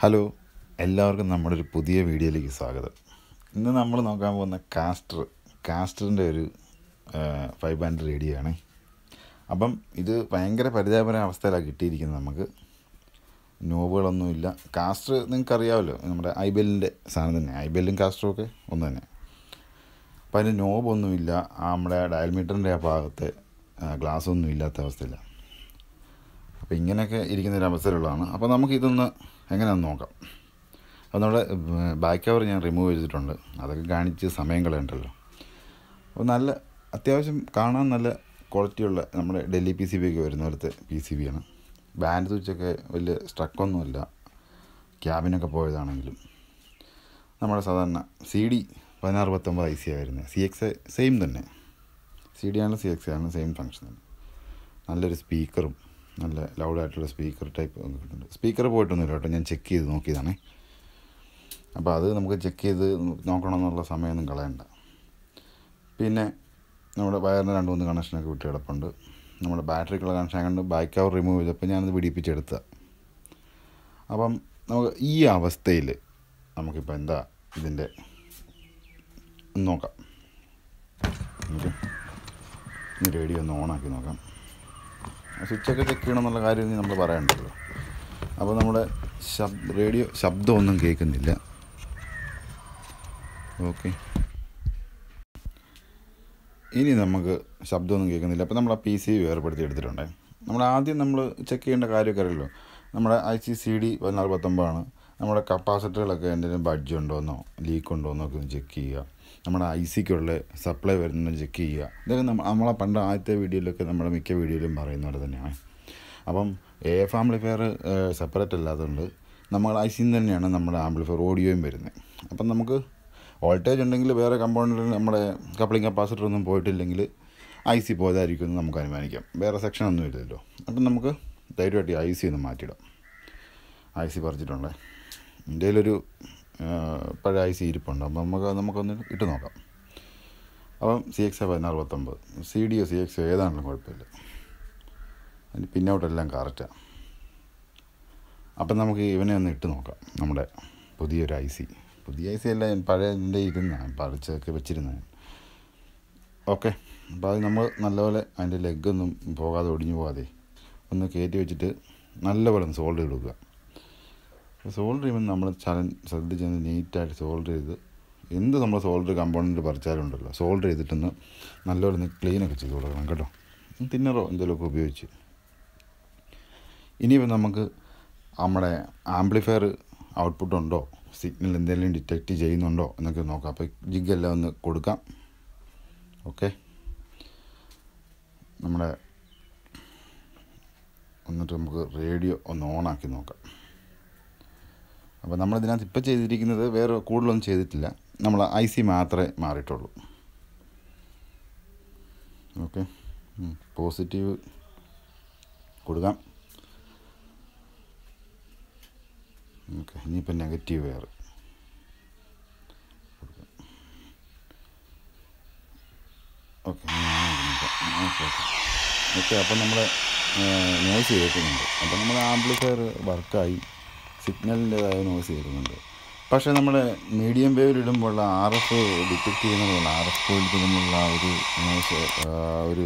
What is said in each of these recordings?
Hello എല്ലാവർക്കും നമ്മുടെ ഒരു പുതിയ വീഡിയോയിലേക്ക് സ്വാഗതം ഇന്ന് നമ്മൾ നോക്കാൻ പോകുന്ന കാസ്റ്റർ കാസ്റ്ററിൻ്റെ ഒരു ഫൈവ് ബാൻഡ് റേഡിയോ ആണ് അപ്പം ഇത് ഭയങ്കര പരിതാപകര അവസ്ഥയിലാണ് കിട്ടിയിരിക്കുന്നത് നമുക്ക് നോബുകളൊന്നുമില്ല കാസ്റ്റർ നിങ്ങൾക്ക് അറിയാമല്ലോ നമ്മുടെ ഐബെല്ലിൻ്റെ സാധനം തന്നെ ഐബെല്ലും കാസ്റ്ററും ഒക്കെ ഒന്ന് തന്നെ അപ്പം അതിന് നോബൊന്നുമില്ല ആ നമ്മുടെ ഡയൽ മീറ്ററിൻ്റെ ആ ഭാഗത്തെ ഗ്ലാസ് ഒന്നും ഇല്ലാത്ത അവസ്ഥയിലാണ് അപ്പോൾ ഇങ്ങനെയൊക്കെ ഇരിക്കുന്ന ഒരു അവസരമുള്ളതാണ് അപ്പോൾ നമുക്ക് ഇതൊന്ന് എങ്ങനെയാണെന്ന് നോക്കാം അപ്പോൾ നമ്മുടെ ബാക്ക് കവർ ഞാൻ റിമൂവ് ചെയ്തിട്ടുണ്ട് അതൊക്കെ കാണിച്ച് സമയം കളയണ്ടല്ലോ അപ്പോൾ നല്ല അത്യാവശ്യം കാണാൻ നല്ല ക്വാളിറ്റിയുള്ള നമ്മുടെ ഡൽഹി പി സി ബി ഒക്കെ വരുന്ന പോലത്തെ പി സി ബി ആണ് ബാൻഡ് സ്വിച്ചൊക്കെ വലിയ സ്ട്രക്കൊന്നുമില്ല ക്യാബിനൊക്കെ പോയതാണെങ്കിലും നമ്മുടെ സാധാരണ സി ഡി പതിനാറ് പത്തൊമ്പത് ഐ സി ആയിരുന്നു സി എക്സ് സെയിം തന്നെ സി ഡി ആണ് സി എക്സ് ആണ് സെയിം ഫങ്ഷൻ തന്നെ നല്ലൊരു സ്പീക്കറും നല്ല ലൗഡായിട്ടുള്ള സ്പീക്കർ ടൈപ്പ് ഒക്കെ കിട്ടുന്നുണ്ട് സ്പീക്കർ പോയിട്ടൊന്നുമില്ല കേട്ടോ ഞാൻ ചെക്ക് ചെയ്ത് നോക്കിയതാണേ അപ്പോൾ അത് നമുക്ക് ചെക്ക് ചെയ്ത് നോക്കണമെന്നുള്ള സമയമൊന്നും കളയണ്ട പിന്നെ നമ്മുടെ വയറിന് രണ്ട് മൂന്ന് കണക്ഷനൊക്കെ വിട്ട് കിടപ്പുണ്ട് നമ്മുടെ ബാറ്ററിക്കുള്ള കണക്ഷൻ കണ്ട് ബാക്ക് കവർ റിമൂവ് ചെയ്തപ്പോൾ ഞാനത് പിടിപ്പിച്ചെടുത്ത അപ്പം നമുക്ക് ഈ അവസ്ഥയിൽ നമുക്കിപ്പോൾ എന്താ ഇതിൻ്റെ നോക്കാം നമുക്ക് ഈ റേഡിയോ ഒന്ന് ഓണാക്കി നോക്കാം സ്വിച്ചൊക്കെ ചെക്ക് ചെയ്യണം എന്നുള്ള കാര്യം ഇനി നമ്മൾ പറയണ്ടല്ലോ അപ്പോൾ നമ്മുടെ ശബ് റേഡിയോ ശബ്ദമൊന്നും കേൾക്കുന്നില്ല ഓക്കെ ഇനി നമുക്ക് ശബ്ദമൊന്നും കേൾക്കുന്നില്ല അപ്പോൾ നമ്മൾ ആ പി സി വേർപ്പെടുത്തി എടുത്തിട്ടുണ്ട് നമ്മൾ ആദ്യം നമ്മൾ ചെക്ക് ചെയ്യേണ്ട കാര്യമൊക്കെ അറിയല്ലോ നമ്മുടെ ഐ സി സി ഡി പതിനാറ് പത്തൊമ്പതാണ് നമ്മുടെ കപ്പാസിറ്ററുകളൊക്കെ എന്തെങ്കിലും ബഡ്ജ് ഉണ്ടോയെന്നോ ലീക്ക് ഉണ്ടോയെന്നോ ഒക്കെ ഒന്ന് ചെക്ക് ചെയ്യുക നമ്മുടെ ഐ സിക്കുള്ള സപ്ലൈ വരുന്നത് ചെക്ക് ചെയ്യുക ഇതൊക്കെ നമ്മൾ നമ്മളെ പണ്ട് ആദ്യത്തെ വീഡിയോയിലൊക്കെ നമ്മുടെ മിക്ക വീഡിയോയിലും പറയുന്ന പോലെ തന്നെയാണ് അപ്പം എ എഫ് ആംപ്ലിഫയർ സെപ്പറേറ്റ് അല്ലാത്തതുകൊണ്ട് നമ്മൾ ഐ സിന്ന് തന്നെയാണ് നമ്മുടെ ആംപ്ലിഫയർ ഓഡിയോയും വരുന്നത് അപ്പം നമുക്ക് വോൾട്ടേജ് ഉണ്ടെങ്കിൽ വേറെ കമ്പോണൻറ്റിൽ നമ്മുടെ കപ്ലിംഗ് കപ്പാസിറ്റർ ഒന്നും പോയിട്ടില്ലെങ്കിൽ ഐ സി പോയതായിരിക്കും എന്ന് നമുക്ക് അനുമാനിക്കാം വേറെ സെക്ഷൻ ഒന്നും ഇല്ലല്ലോ അപ്പം നമുക്ക് ധൈര്യമായിട്ട് ഐ സി ഒന്ന് മാറ്റിയിടാം ഐ സി പറിച്ചിട്ടുണ്ടേ ഇന്ത്യയിലൊരു പഴയ ഐ സി ഇരിപ്പുണ്ട് അപ്പം നമുക്ക് നമുക്കൊന്ന് ഇട്ട് നോക്കാം അപ്പം സി എക്സ് പതിനാറ് പത്തൊമ്പത് C D or C X ഏതാണെങ്കിലും കുഴപ്പമില്ല അതിന് പിന്നോട്ടെല്ലാം കറക്റ്റാണ് അപ്പം നമുക്ക് ഇവനെ ഒന്ന് ഇട്ട് നോക്കാം നമ്മുടെ പുതിയൊരു ഐ സി പുതിയ ഐ സി അല്ല ഞാൻ പഴയ എൻ്റെ ഇരുന്ന പറിച്ചൊക്കെ വെച്ചിരുന്നത് ഓക്കെ അപ്പോൾ അത് നമ്മൾ നല്ലപോലെ അതിൻ്റെ ലെഗൊന്നും പോകാതെ ഒടിഞ്ഞു പോകാതെ ഒന്ന് കയറ്റി വെച്ചിട്ട് നല്ലപോലെ ഒന്ന് സോൾഡ് കൊടുക്കുക സോൾഡർ ചെയ്യുമ്പോൾ നമ്മൾ ചലൻ ശ്രദ്ധിച്ച് നീറ്റായിട്ട് സോൾഡർ ചെയ്ത് എന്ത് നമ്മൾ സോൾഡർ കമ്പോണൻറ്റ് പറിച്ചാലും ഉണ്ടല്ലോ സോൾഡർ ചെയ്തിട്ടൊന്ന് നല്ലപോലെ ഒന്ന് ക്ലീനൊക്കെ ചെയ്ത് കൊടുക്കണം കേട്ടോ തിന്നറോ എന്തെങ്കിലുമൊക്കെ ഉപയോഗിച്ച് ഇനിയിപ്പോൾ നമുക്ക് നമ്മുടെ ആംപ്ലിഫയർ ഔട്ട്പുട്ട് ഉണ്ടോ സിഗ്നൽ എന്തെങ്കിലും ഡിറ്റക്റ്റ് ചെയ്യുന്നുണ്ടോ എന്നൊക്കെ നോക്കാം അപ്പോൾ ജിഗെല്ലാം ഒന്ന് കൊടുക്കാം ഓക്കെ നമ്മുടെ എന്നിട്ട് നമുക്ക് റേഡിയോ ഒന്ന് ഓണാക്കി നോക്കാം അപ്പോൾ നമ്മളിതിനകത്ത് ഇപ്പോൾ ചെയ്തിരിക്കുന്നത് വേറെ കൂടുതലൊന്നും ചെയ്തിട്ടില്ല നമ്മൾ ഐ സി മാത്രമേ മാറിയിട്ടുള്ളൂ ഓക്കെ പോസിറ്റീവ് കൊടുക്കാം ഓക്കെ ഇനിയിപ്പോൾ നെഗറ്റീവ് വേറെ ഓക്കെ ഓക്കെ ഓക്കെ ഓക്കെ അപ്പം നമ്മുടെ നോയ്സ് കേൾക്കുന്നുണ്ട് അപ്പം നമ്മുടെ ആംപ്ലിഫയർ വർക്കായി സിഗ്നലിൻ്റെതായ നോയ്സ് കേൾക്കുന്നുണ്ട് പക്ഷേ നമ്മുടെ മീഡിയം വേവിൽ ഇടുമ്പോഴുള്ള ആർ എഫ് ഡിറ്റക്റ്റ് ചെയ്യുന്നതുള്ള ആർ എഫ് പോയിന്റ് തമ്മിലുള്ള ആ ഒരു നോയ്സ് ഒരു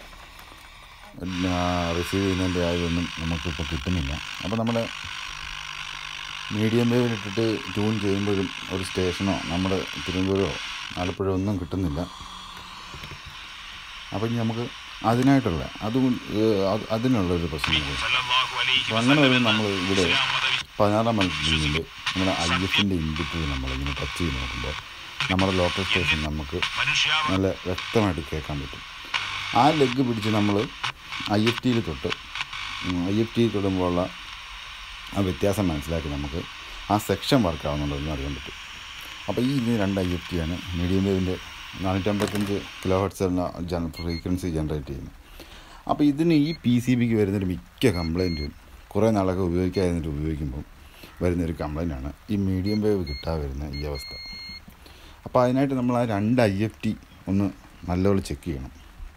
റിസീവ് ചെയ്യുന്നതിൻ്റെ ആയതൊന്നും നമുക്കിപ്പോൾ കിട്ടുന്നില്ല അപ്പോൾ നമ്മുടെ മീഡിയം വേവിലിട്ടിട്ട് ട്യൂൺ ചെയ്യുമ്പോഴും ഒരു സ്റ്റേഷനോ നമ്മുടെ തിരുവനന്തപുരമോ ആലപ്പുഴ ഒന്നും കിട്ടുന്നില്ല അപ്പം ഇനി നമുക്ക് അതിനായിട്ടുള്ള അതും അതിനുള്ളൊരു പ്രശ്നം അപ്പോൾ അങ്ങനെ വരുമ്പോൾ നമ്മൾ ഇവിടെ പതിനാറാം മണിക്കൂറിൽ നമ്മുടെ ഐ എഫിൻ്റെ ഇൻപുട്ടിൽ നമ്മളിങ്ങനെ ടച്ച് ചെയ്ത് നോക്കുമ്പോൾ നമ്മുടെ ലോക്കൽ സ്റ്റേഷൻ നമുക്ക് നല്ല വ്യക്തമായിട്ട് കേൾക്കാൻ പറ്റും ആ ലെഗ് പിടിച്ച് നമ്മൾ ഐ എഫ് ടിയിൽ തൊട്ട് ഐ എഫ് ടിയിൽ തൊടുമ്പോഴുള്ള ആ വ്യത്യാസം മനസ്സിലാക്കി നമുക്ക് ആ സെക്ഷൻ വർക്ക് ആവുന്നുണ്ടെന്ന് അറിയാൻ പറ്റും അപ്പോൾ ഈ ഇതിന് രണ്ട് ഐ എഫ് ടി ആണ് മീഡിയം വേവിൻ്റെ നാനൂറ്റമ്പത്തഞ്ച് കിലോ ഹെർട്സ് എന്ന ജന ഫ്രീക്വൻസി ജനറേറ്റ് ചെയ്യുന്നത് അപ്പോൾ ഇതിന് ഈ പി സി ബിക്ക് വരുന്നൊരു മിക്ക കംപ്ലൈൻറ്റും കുറേ നാളൊക്കെ ഉപയോഗിക്കാതിരുന്നിട്ട് ഉപയോഗിക്കുമ്പം വരുന്നൊരു കംപ്ലൈൻ്റാണ് ഈ മീഡിയം വേവ് കിട്ടാതെ വരുന്ന ഈ അവസ്ഥ അപ്പോൾ അതിനായിട്ട് നമ്മൾ ആ രണ്ട് ഐ എഫ് ടി ഒന്ന് നല്ലപോലെ ചെക്ക് ചെയ്യണം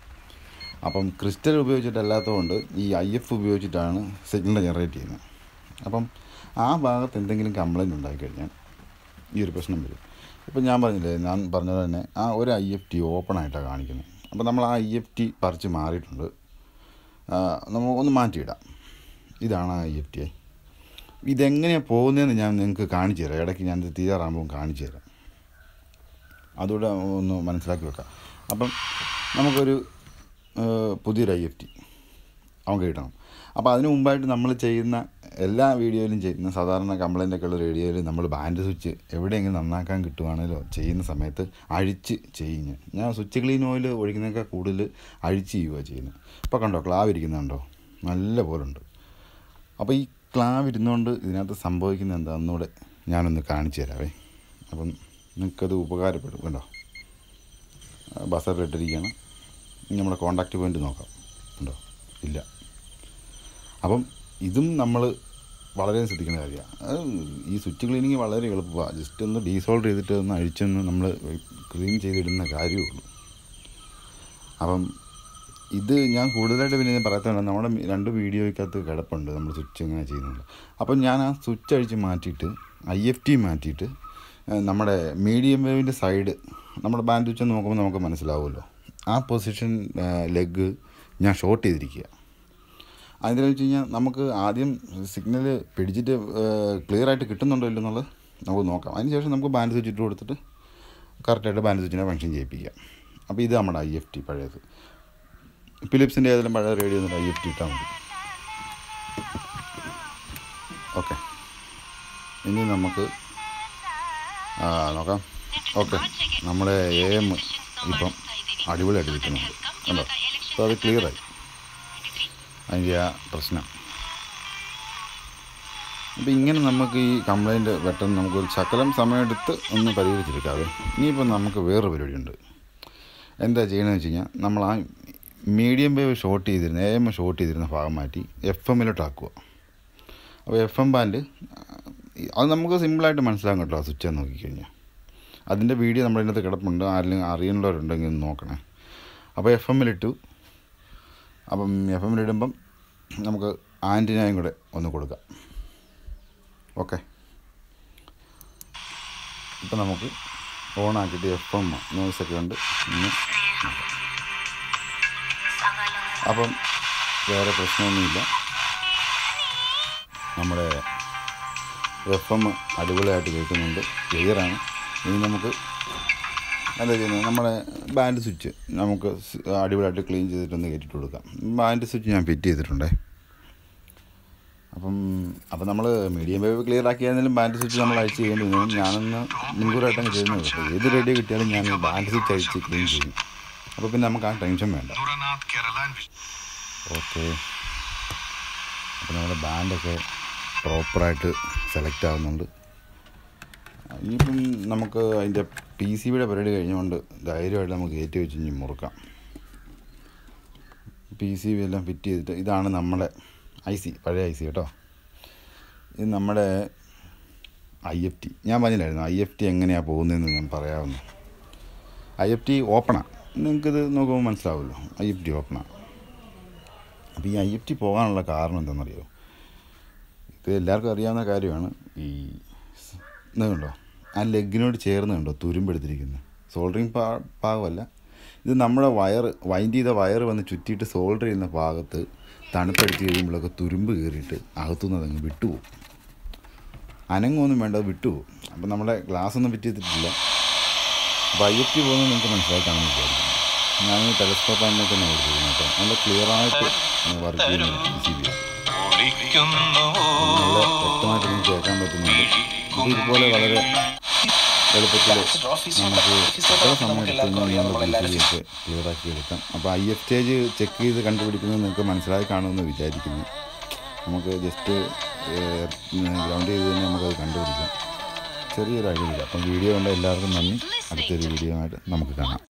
അപ്പം ക്രിസ്റ്റൽ ഉപയോഗിച്ചിട്ടല്ലാത്തതുകൊണ്ട് ഈ ഐ എഫ് ഉപയോഗിച്ചിട്ടാണ് സിഗ്നൽ ജനറേറ്റ് ചെയ്യുന്നത് അപ്പം ആ ഭാഗത്ത് എന്തെങ്കിലും കംപ്ലൈൻറ്റ് ഉണ്ടായിക്കഴിഞ്ഞാൽ ഈ ഒരു പ്രശ്നം വരും ഇപ്പം ഞാൻ പറഞ്ഞില്ലേ ഞാൻ പറഞ്ഞത് തന്നെ ആ ഒരു ഐ എഫ് ടി ഓപ്പൺ ആയിട്ടാണ് കാണിക്കുന്നത് അപ്പോൾ നമ്മൾ ആ ഐ എഫ് ടി പറിച്ച് മാറിയിട്ടുണ്ട് ആ, നമ്മൾ ഒന്ന് മാറ്റിയിടാം ഇതാണ് ഐ എഫ് ടി ഐ ഇതെങ്ങനെയാണ് പോകുന്നതെന്ന് ഞാൻ നിങ്ങൾക്ക് കാണിച്ചു തരാം ഇടയ്ക്ക് ഞാൻ ഇത് തീരാറാകുമ്പോൾ കാണിച്ചു തരാം അതുകൂടെ ഒന്ന് മനസ്സിലാക്കി വെക്കാം അപ്പം നമുക്കൊരു ആ, പുതിയൊരു ഐ എഫ് ടി അവൻ കിട്ടണം അപ്പോൾ അതിന് മുമ്പായിട്ട് നമ്മൾ ചെയ്യുന്ന എല്ലാ വീഡിയോയിലും ചെയ്യുന്ന സാധാരണ കംപ്ലൈൻ്റ് ഒക്കെ ഉള്ള റേഡിയോയിൽ നമ്മൾ ബാൻഡ് സ്വിച്ച് എവിടെയെങ്കിലും നന്നാക്കാൻ കിട്ടുവാണേലോ ചെയ്യുന്ന സമയത്ത് അഴിച്ച് ചെയ്യും ഞാൻ ഞാൻ സ്വിച്ച് ക്ലീൻ ഓയിൽ ഒഴിക്കുന്നതിനേക്കാൾ കൂടുതൽ അഴിച്ച് ചെയ്യുക ചെയ്യുന്നത് ഇപ്പോൾ കണ്ടോ ക്ലാവ് ഇരിക്കുന്നുണ്ടോ നല്ല പോലെ ഉണ്ട് അപ്പോൾ ഈ ക്ലാവ് ഇരുന്നുകൊണ്ട് ഇതിനകത്ത് സംഭവിക്കുന്നത് എന്താണെന്നൂടെ ഞാനൊന്ന് കാണിച്ചു തരാവേ അപ്പം നിങ്ങൾക്കത് ഉപകാരപ്പെടും കണ്ടോ ബസർ ഇട്ടിരിക്കുകയാണ് ഇനി നമ്മുടെ കോണ്ടാക്റ്റ് പോയിന്റ് നോക്കാം ഉണ്ടോ ഇല്ല അപ്പം ഇതും നമ്മൾ വളരെ ശ്രദ്ധിക്കുന്ന കാര്യമാണ് അത് ഈ സ്വിച്ച് ക്ലീനിങ് വളരെ എളുപ്പമാണ് ജസ്റ്റ് ഒന്ന് ഡീസോൾവ് ചെയ്തിട്ട് ഒന്ന് അഴിച്ചൊന്ന് നമ്മൾ ക്ലീൻ ചെയ്തിടുന്ന കാര്യമേ ഉള്ളൂ അപ്പം ഇത് ഞാൻ കൂടുതലായിട്ട് പിന്നെ ഞാൻ പറയാത്തതാണ് നമ്മുടെ രണ്ട് വീഡിയോയ്ക്കകത്ത് കിടപ്പുണ്ട് നമ്മൾ സ്വിച്ച് എങ്ങനെ ചെയ്യുന്നുണ്ട് അപ്പം ഞാൻ ആ സ്വിച്ച് അഴിച്ച് മാറ്റിയിട്ട് ഐ എഫ് ടി മാറ്റിയിട്ട് ഏഹ്, നമ്മുടെ മീഡിയം വേവിൻ്റെ സൈഡ് നമ്മുടെ ബാൻഡ് സ്വിച്ച് നോക്കുമ്പോൾ നമുക്ക് മനസ്സിലാവുമല്ലോ ആ പൊസിഷൻ ലെഗ് ഞാൻ ഷോർട്ട് ചെയ്തിരിക്കുക അതിന് വെച്ച് കഴിഞ്ഞാൽ നമുക്ക് ആദ്യം സിഗ്നൽ പിടിച്ചിട്ട് ക്ലിയർ ആയിട്ട് കിട്ടുന്നുണ്ടോ ഇല്ലയോ എന്നുള്ളത് നമുക്ക് നോക്കാം അതിനുശേഷം നമുക്ക് ബാൻഡ് സ്വിച്ച് ഇട്ട് കൊടുത്തിട്ട് കറക്റ്റായിട്ട് ബാൻഡ് സ്വിച്ചിനെ ഫങ്ഷൻ ചെയ്യിപ്പിക്കാം അപ്പോൾ ഇത് നമ്മുടെ ഐ എഫ് ടി പഴയത് ഫിലിപ്സിൻ്റെ ഏതെങ്കിലും പഴയ റേഡിയോ എന്നിട്ട് ഐ എഫ് ടി ഇട്ടാൽ മതി ഓക്കെ ഇനി നമുക്ക് ആ, നോക്കാം ഓക്കെ നമ്മുടെ എ എം ഇപ്പം അടിപൊളിയായിട്ട് കിട്ടുന്നുണ്ട് കണ്ടോ അപ്പോൾ അത് ക്ലിയറായി അതിൻ്റെ ആ പ്രശ്നം അപ്പോൾ ഇങ്ങനെ നമുക്ക് ഈ കംപ്ലൈൻറ്റ് പെട്ടെന്ന് നമുക്ക് ഒരു ശകലം സമയമെടുത്ത് ഒന്ന് പരിഹരിച്ചെടുക്കാവേ ഇനിയിപ്പോൾ നമുക്ക് വേറൊരു പരിപാടിയുണ്ട് എന്താ ചെയ്യണമെന്ന് വെച്ച് കഴിഞ്ഞാൽ നമ്മൾ ആ മീഡിയം വേവ് ഷോർട്ട് ചെയ്തിരുന്ന എ എം ഷോർട്ട് ചെയ്തിരുന്ന ഭാഗം മാറ്റി എഫ് എമ്മിലോട്ട് ആക്കുക അപ്പോൾ എഫ് എം ബാൻഡ് അത് നമുക്ക് സിമ്പിളായിട്ട് മനസ്സിലാകും കേട്ടോ ആ സ്വിച്ച് നോക്കിക്കഴിഞ്ഞാൽ അതിൻ്റെ വീഡിയോ നമ്മുടെ ഇതിനകത്ത് കിടപ്പുണ്ട് ആരെങ്കിലും അറിയുന്നവരുണ്ടെങ്കിൽ ഒന്ന് നോക്കണേ അപ്പോൾ എഫ് എമ്മിലിട്ടു അപ്പം എഫ് എമ്മിലിടുമ്പം നമുക്ക് ആൻറ്റിനായും കൂടെ ഒന്ന് കൊടുക്കാം ഓക്കെ ഇപ്പം നമുക്ക് ഓണാക്കിയിട്ട് എഫ് എം നോയ്സൊക്കെ ഉണ്ട് ഇന്ന് നോക്കാം. അപ്പം വേറെ പ്രശ്നമൊന്നുമില്ല നമ്മുടെ എഫ് എം അടിപൊളിയായിട്ട് കേൾക്കുന്നുണ്ട് ക്ലിയറാണ് ഇനി നമുക്ക് എന്താ ചെയ്യുന്നത് നമ്മുടെ ബാൻഡ് സ്വിച്ച് നമുക്ക് സ് അടിപൊളിയായിട്ട് ക്ലീൻ ചെയ്തിട്ടൊന്ന് കയറ്റിട്ട് കൊടുക്കാം ബാൻഡ് സ്വിച്ച് ഞാൻ ഫിറ്റ് ചെയ്തിട്ടുണ്ടേ അപ്പം അപ്പം നമ്മൾ മീഡിയം വേവ് ക്ലിയർ ആക്കിയായിരുന്നാലും ബാൻഡ് സ്വിച്ച് നമ്മൾ അഴിച്ച് ചെയ്യേണ്ടി വന്നു ഞാനൊന്ന് മുൻകൂറായിട്ടങ്ങ് ചെയ്യുന്നത് കേട്ടോ ഏത് റേഡിയോ കിട്ടിയാലും ഞാൻ ഈ ബാൻഡ് സ്വിച്ച് അഴിച്ച് ക്ലീൻ ചെയ്യും അപ്പോൾ പിന്നെ നമുക്ക് ആ ടെൻഷൻ വേണ്ട Nuranat Caroline ഓക്കെ അപ്പോൾ നമ്മുടെ ബാൻഡൊക്കെ പ്രോപ്പറായിട്ട് സെലക്ട് ആവുന്നുണ്ട് ഇനിയിപ്പം നമുക്ക് അതിൻ്റെ പി സി ബിയുടെ പരിപാടി കഴിഞ്ഞുകൊണ്ട് ധൈര്യമായിട്ട് നമുക്ക് കയറ്റി വെച്ച് ഇനി മുറുക്കാം പി സി ബി എല്ലാം ഫിറ്റ് ചെയ്തിട്ട് ഇതാണ് നമ്മുടെ ഐ സി പഴയ ഐ സി കേട്ടോ ഇത് നമ്മുടെ ഐ എഫ് ടി ഞാൻ പറഞ്ഞില്ലായിരുന്നു ഐ എഫ് ടി എങ്ങനെയാണ് പോകുന്നതെന്ന് ഞാൻ പറയാവുന്നു ഐ എഫ് ടി ഓപ്പണാണ് നിങ്ങൾക്കിത് നോക്കുമ്പോൾ മനസ്സിലാവുമല്ലോ ഐ എഫ് ടി ഓപ്പണാണ് അപ്പോൾ ഈ ഐ എഫ് ടി പോകാനുള്ള കാരണം എന്താണെന്നറിയോ ഇത് എല്ലാവർക്കും അറിയാവുന്ന കാര്യമാണ് ഈ സ് ഇത് കണ്ടോ ആ ലെഗിനോട് ചേർന്ന് കണ്ടോ തുരുമ്പെടുത്തിരിക്കുന്നത് സോൾഡറിങ് പാ ഭാഗമല്ല ഇത് നമ്മുടെ വയർ വൈൻഡ് ചെയ്ത വയർ വന്ന് ചുറ്റിയിട്ട് സോൾഡർ ചെയ്യുന്ന ഭാഗത്ത് തണുപ്പടിച്ച് കഴിയുമ്പോഴൊക്കെ തുരുമ്പ് കയറിയിട്ട് അകത്തുനിന്ന് അതങ്ങ് വിട്ടുപോകും അനങ്ങൊന്നും വേണ്ട അത് വിട്ടുപോകും അപ്പം നമ്മുടെ ഗ്ലാസ് ഒന്നും ഫിറ്റ് ചെയ്തിട്ടില്ല അപ്പോൾ ഐ എഫ് ടി പോകുന്നത് നിങ്ങൾക്ക് മനസ്സിലായി കാണാൻ വിചാരിക്കുന്നു ഞാൻ ടെലസ്കോപ്പ് തന്നെ തന്നെ കൊടുത്തിരുന്നു കേട്ടോ നല്ല ക്ലിയറായിട്ട് വർക്ക് ചെയ്യുന്ന പി സി ബി ഒളിക്കുന്നു നല്ല വ്യക്തമായിട്ട് നിങ്ങൾക്ക് കേൾക്കാൻ പറ്റുന്നുണ്ട് ഇത് ഇതുപോലെ വളരെ എളുപ്പത്തിൽ നമുക്ക് എത്ര സമയം എടുത്തു കഴിഞ്ഞാൽ പി സി ബി ഒക്കെ ക്ലിയറാക്കി എടുക്കാം അപ്പോൾ ഐ എഫ് സ്റ്റേജ് ചെക്ക് ചെയ്ത് കണ്ടുപിടിക്കുന്നത് നിങ്ങൾക്ക് മനസ്സിലായി കാണുമെന്ന് വിചാരിക്കുന്നു നമുക്ക് ജസ്റ്റ് ഗ്രൗണ്ട് ചെയ്ത് തന്നെ നമുക്കത് കണ്ടുപിടിക്കാം ചെറിയൊരു ഐഡിയ അപ്പം വീഡിയോ കണ്ട എല്ലാവർക്കും നന്ദി അടുത്തൊരു വീഡിയോ ആയിട്ട് നമുക്ക് കാണാം